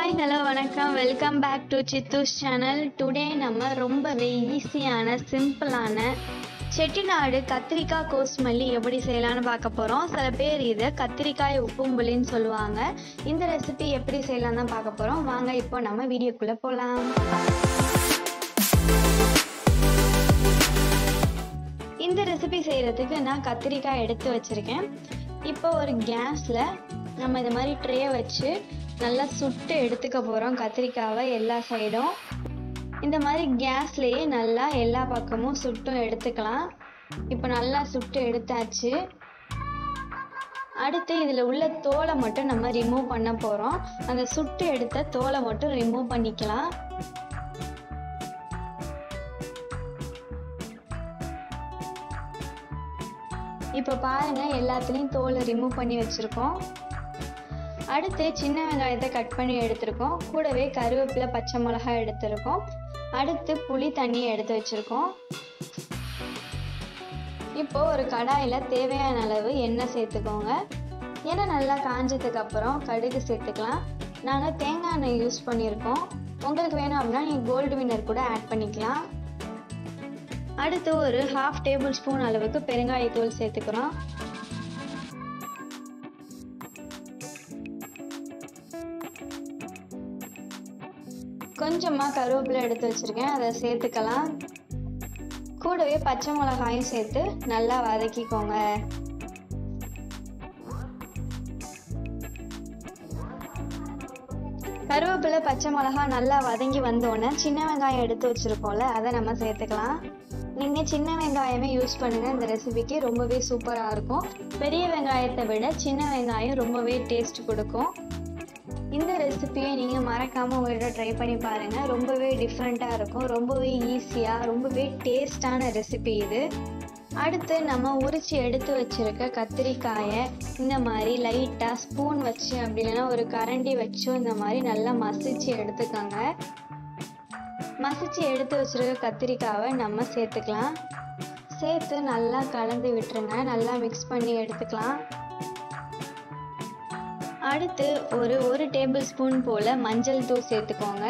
hi hello வணக்கம் welcome back to Chithu's channel today நம்ம ரொம்பவே ஈஸியான சிம்பிளான செட்டிநாடு கத்திரிக்காய் கோஸ்மல்லி எப்படி செய்யலாம்னு பார்க்க போகிறோம் சில பேர் இதை கத்திரிக்காய் உப்பும்புளின்னு சொல்லுவாங்க இந்த ரெசிபி எப்படி செய்யலாம் தான் பார்க்க போகிறோம் வாங்க இப்போ நம்ம வீடியோக்குள்ளே போகலாம் இந்த ரெசிபி செய்கிறதுக்கு நான் கத்திரிக்காய் எடுத்து வச்சுருக்கேன் இப்போ ஒரு கேஸில் நம்ம இந்த மாதிரி ட்ரே வச்சு நல்லா சுட்டு எடுத்துக்க போகிறோம் கத்திரிக்காவை எல்லா சைடும் இந்த மாதிரி கேஸ்லேயே நல்லா எல்லா பக்கமும் சுட்டும் எடுத்துக்கலாம் இப்போ நல்லா சுட்டு எடுத்தாச்சு அடுத்து இதில் உள்ள தோலை மட்டும் நம்ம ரிமூவ் பண்ண போகிறோம் அந்த சுட்டு எடுத்த தோலை மட்டும் ரிமூவ் பண்ணிக்கலாம் இப்போ பாருங்கள் எல்லாத்துலேயும் தோலை ரிமூவ் பண்ணி வச்சுருக்கோம் அடுத்து சின்ன வெங்காயத்தை கட் பண்ணி எடுத்திருக்கோம் கூடவே கருவேப்பிலை பச்சை மிளகாய் எடுத்திருக்கோம் அடுத்து புளி தண்ணி எடுத்து வச்சுருக்கோம் இப்போ ஒரு கடாயில் தேவையான அளவு எண்ணெய் சேர்த்துக்கோங்க எண்ணெய் நல்லா காஞ்சதுக்கு அப்புறம் கடுகு சேர்த்துக்கலாம் நாங்கள் தேங்காய் எண்ணெய் யூஸ் பண்ணியிருக்கோம் உங்களுக்கு வேணும் அப்படின்னா நீங்கள் கோல்டு வின்னர் கூட ஆட் பண்ணிக்கலாம் அடுத்து ஒரு ஹாஃப் டேபிள் ஸ்பூன் அளவுக்கு பெருங்காயத்தூள் சேர்த்துக்கிறோம் கொஞ்சமாக கருவேப்பிலை எடுத்து வச்சுருக்கேன் அதை சேர்த்துக்கலாம் கூடவே பச்சை மிளகாயும் சேர்த்து நல்லா வதக்கிக்கோங்க கருவேப்பிலை பச்சை மிளகா நல்லா வதங்கி வந்தோடனே சின்ன வெங்காயம் எடுத்து வச்சுருக்கோம்ல அதை நம்ம சேர்த்துக்கலாம் நீங்கள் சின்ன வெங்காயமே யூஸ் பண்ணுங்கள் இந்த ரெசிபிக்கு ரொம்பவே சூப்பராக இருக்கும் பெரிய வெங்காயத்தை விட சின்ன வெங்காயம் ரொம்பவே டேஸ்ட் கொடுக்கும் இந்த ரெசிபியை நீங்கள் மறக்காமல் உங்கள்கிட்ட ட்ரை பண்ணி பாருங்கள் ரொம்பவே டிஃப்ரெண்ட்டாக இருக்கும் ரொம்பவே ஈஸியாக ரொம்பவே டேஸ்டான ரெசிபி இது அடுத்து நம்ம உரிச்சு எடுத்து வச்சுருக்க கத்திரிக்காயை இந்த மாதிரி லைட்டாக ஸ்பூன் வச்சு அப்படி இல்லைன்னா ஒரு கரண்டி வச்சும் இந்த மாதிரி நல்லா மசிச்சு எடுத்துக்கோங்க மசிச்சு எடுத்து வச்சுருக்க கத்திரிக்காவை நம்ம சேர்த்துக்கலாம் சேர்த்து நல்லா கலந்து விட்டுருங்க நல்லா மிக்ஸ் பண்ணி எடுத்துக்கலாம் அடுத்து ஒரு ஒரு டேபிள் ஸ்பூன் போல் மஞ்சள் தூள் சேர்த்துக்கோங்க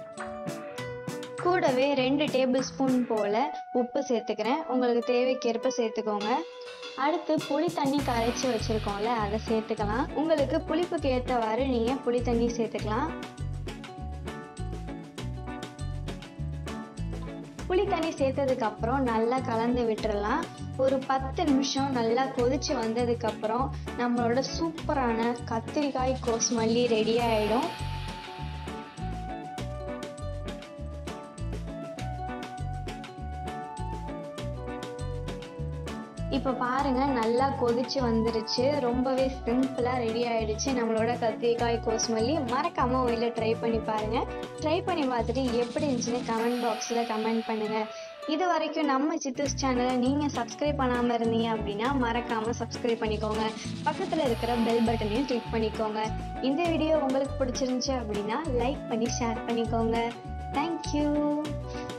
கூடவே ரெண்டு டேபிள் ஸ்பூன் போல் உப்பு சேர்த்துக்கிறேன் உங்களுக்கு தேவைக்கேற்ப சேர்த்துக்கோங்க அடுத்து புளி தண்ணி கரைச்சி வச்சுருக்கோம்ல அதை சேர்த்துக்கலாம் உங்களுக்கு புளிப்புக்கு ஏற்றவாறு நீங்கள் புளி தண்ணி சேர்த்துக்கலாம் புளி தண்ணி சேர்த்ததுக்கு அப்புறம் நல்லா கலந்து விட்டுறலாம் ஒரு பத்து நிமிஷம் நல்லா கொதிச்சு வந்ததுக்கப்புறம் நம்மளோட சூப்பரான கத்திரிக்காய் கோஸ்மல்லி ரெடி ஆகிடும் இப்போ பாருங்க நல்லா கொதிச்சு வந்துருச்சு ரொம்பவே சிம்பிளாக ரெடி ஆயிடுச்சு நம்மளோட கத்திரிக்காய் கோஸ்மல்லி மறக்காம வீட்டில் ட்ரை பண்ணி பாருங்க ட்ரை பண்ணி பார்த்துட்டு எப்படி இருந்துச்சுன்னு கமெண்ட் பாக்ஸில் கமெண்ட் பண்ணுங்க இது வரைக்கும் நம்ம சித்தூஸ் சேனலை நீங்கள் சப்ஸ்கிரைப் பண்ணாமல் இருந்தீங்க அப்படின்னா மறக்காமல் சப்ஸ்கிரைப் பண்ணிக்கோங்க பக்கத்தில் இருக்கிற பெல் பட்டனையும் கிளிக் பண்ணிக்கோங்க இந்த வீடியோ உங்களுக்கு பிடிச்சிருந்துச்சு அப்படின்னா லைக் பண்ணி ஷேர் பண்ணிக்கோங்க தேங்க்யூ